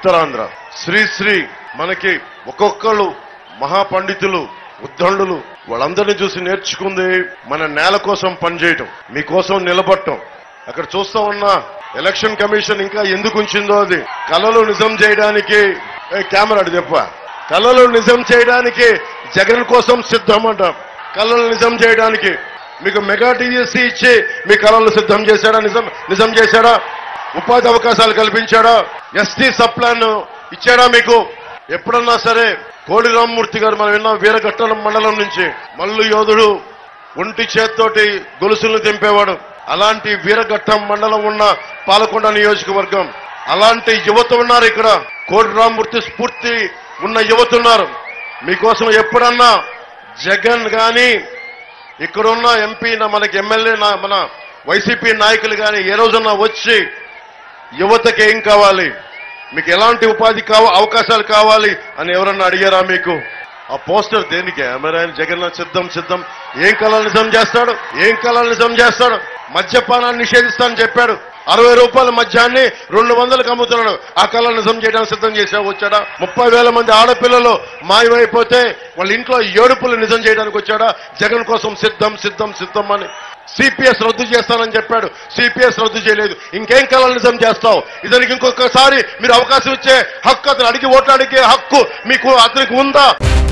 ఉత్తరాంధ్ర శ్రీశ్రీ మనకి ఒక్కొక్కళ్ళు మహాపండితులు ఉద్దండులు వాళ్ళందరినీ చూసి నేర్చుకుంది మన నేల కోసం పనిచేయటం మీకోసం నిలబడటం అక్కడ చూస్తా ఉన్నా ఎలక్షన్ కమిషన్ ఇంకా ఎందుకు ఉంచిందో అది కళలు నిజం చేయడానికి ఏ, కెమెరా అటు చెప్ప కళలు నిజం చేయడానికి జగన్ కోసం సిద్ధం అంట కళలు నిజం చేయడానికి మీకు మెగా టీఎస్సీ ఇచ్చి మీ కళలు సిద్ధం చేశాడా నిజం నిజం చేశాడా ఉపాధి అవకాశాలు కల్పించాడా ఎస్టీ సబ్ ప్లాన్ ఇచ్చాడా మీకు ఎప్పుడన్నా సరే కోడి రామ్మూర్తి గారు మనం విన్నాం వీరఘట్టలం మండలం నుంచి మల్లు యోధుడు ఒంటి చేత్తోటి గొలుసులను తెంపేవాడు అలాంటి వీరఘట్టం మండలం ఉన్న పాలకొండ నియోజకవర్గం అలాంటి యువత ఉన్నారు ఇక్కడ కోడి రామ్మూర్తి స్ఫూర్తి ఉన్న యువత ఉన్నారు మీకోసం ఎప్పుడన్నా జగన్ గాని ఇక్కడున్న ఎంపీ నా- మనకి ఎమ్మెల్యే నా- మన వైసీపీ నాయకులు కానీ ఏ రోజున్నా వచ్చి యువతకి ఏం కావాలి మీకు ఎలాంటి ఉపాధి కావ అవకాశాలు కావాలి అని ఎవరన్నా అడిగారా మీకు ఆ పోస్టర్ దేనికి అమరాయన జగన్నాథ్ సిద్ధం సిద్ధం ఏం కళలు నిజం చేస్తాడు ఏం కళలు నిజం చేస్తాడు మద్యపానాన్ని నిషేధిస్తానని చెప్పాడు అరవై రూపాయల మద్యాన్ని రెండు వందలకు అమ్ముతున్నాడు ఆ కళలు నిజం చేయడానికి సిద్ధం చేసావు వచ్చాడా ముప్పై వేల మంది ఆడపిల్లలు మాయమైపోతే వాళ్ళ ఇంట్లో ఏడుపులు నిజం చేయడానికి వచ్చాడా జగన్ కోసం సిద్ధం సిద్ధం సిద్ధం అని సిపిఎస్ రద్దు చేస్తానని చెప్పాడు సిపిఎస్ రద్దు చేయలేదు ఇంకేం కళలు నిజం చేస్తావు ఇతనికి ఇంకొకసారి మీరు అవకాశం ఇచ్చే హక్కు అతను అడిగి ఓట్లు అడిగే హక్కు మీకు అతనికి ఉందా